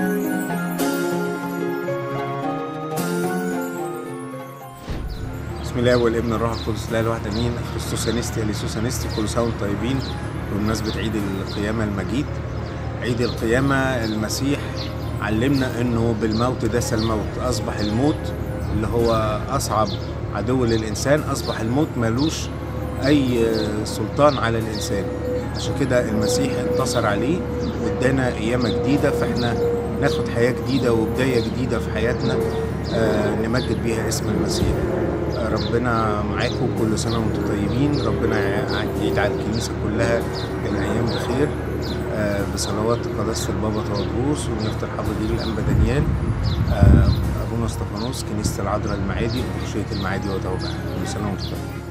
بسم الله والابن الروح القدس لا الواحد امين خريستوس انستي اليسوس انستي كل سنه وانتم طيبين بمناسبه عيد القيامه المجيد عيد القيامه المسيح علمنا انه بالموت داس الموت اصبح الموت اللي هو اصعب عدو للانسان اصبح الموت ملوش اي سلطان على الانسان عشان كده المسيح انتصر عليه وادانا قيامه جديده فاحنا ناخد حياه جديده وبدايه جديده في حياتنا آه نمجد بيها اسم المسيح آه ربنا معاكم كل سنه وانتم طيبين ربنا يعيد على الكنيسه كلها الايام بخير آه بصلوات قداسه البابا تودروس ونيافه الحضر دي الانبا دانيال آه ابونا استفانوس كنيسه العذراء المعادي وشيه المعادي وتوبها كل سنه وانتم طيبين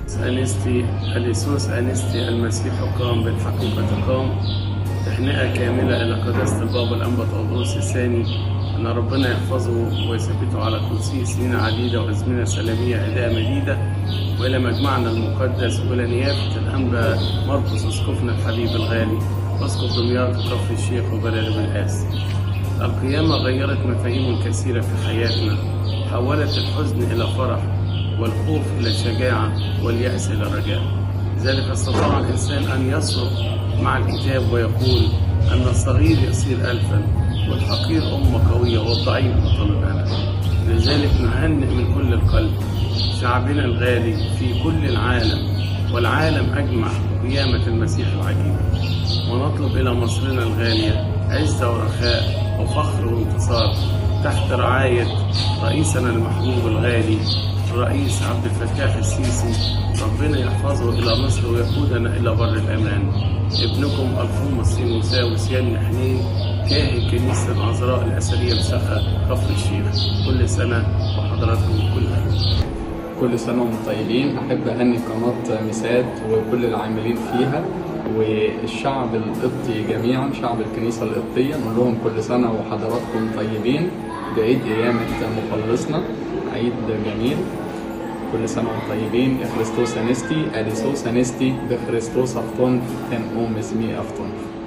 أنستي اليسوس أنستي المسيح قام بالحقيقة قام تهنئة كاملة إلى قداسة البابا الأنبا تودروس الثاني أن ربنا يحفظه ويثبته على كرسي سنين عديدة وأزمنة سلامية أداء مديدة وإلى مجمعنا المقدس وإلى نيافة الأنبا مرقس أسقفنا الحبيب الغالي أسقف دمياط وكفر الشيخ وبلد بالقاس القيامة غيرت مفاهيم كثيرة في حياتنا حولت الحزن إلى فرح والخوف إلى شجاعة واليأس إلى رجاء لذلك استطاع الإنسان أن يصرخ مع الكتاب ويقول أن الصغير يصير ألفا والحقير أمة قوية والضعيف بطل أنا لذلك نهنئ من كل القلب شعبنا الغالي في كل العالم والعالم أجمع قيامة المسيح العجيب ونطلب إلى مصرنا الغالية عزة ورخاء وفخر وانتصار تحت رعاية رئيسنا المحبوب الغالي الرئيس عبد الفتاح السيسي ربنا يحفظه إلى مصر ويقودنا إلى بر الأمان ابنكم الفومس مساوس يمن حنين كاهن كنيسة العذراء الأثرية بسخا كفر الشيخ كل سنة وحضراتكم كل خير كل سنة وانتم طيبين أحب أهني قناة ميسات وكل العاملين فيها والشعب القبطي جميعا شعب الكنيسة القبطية نقول لهم كل سنة وحضراتكم طيبين بعيد قيامة مخلصنا عيد جميل كل سنة وانتم طيبين خريستوس أنستي أليسوس أنستي بخريستوس أفتون تن أوم اسمي أفتون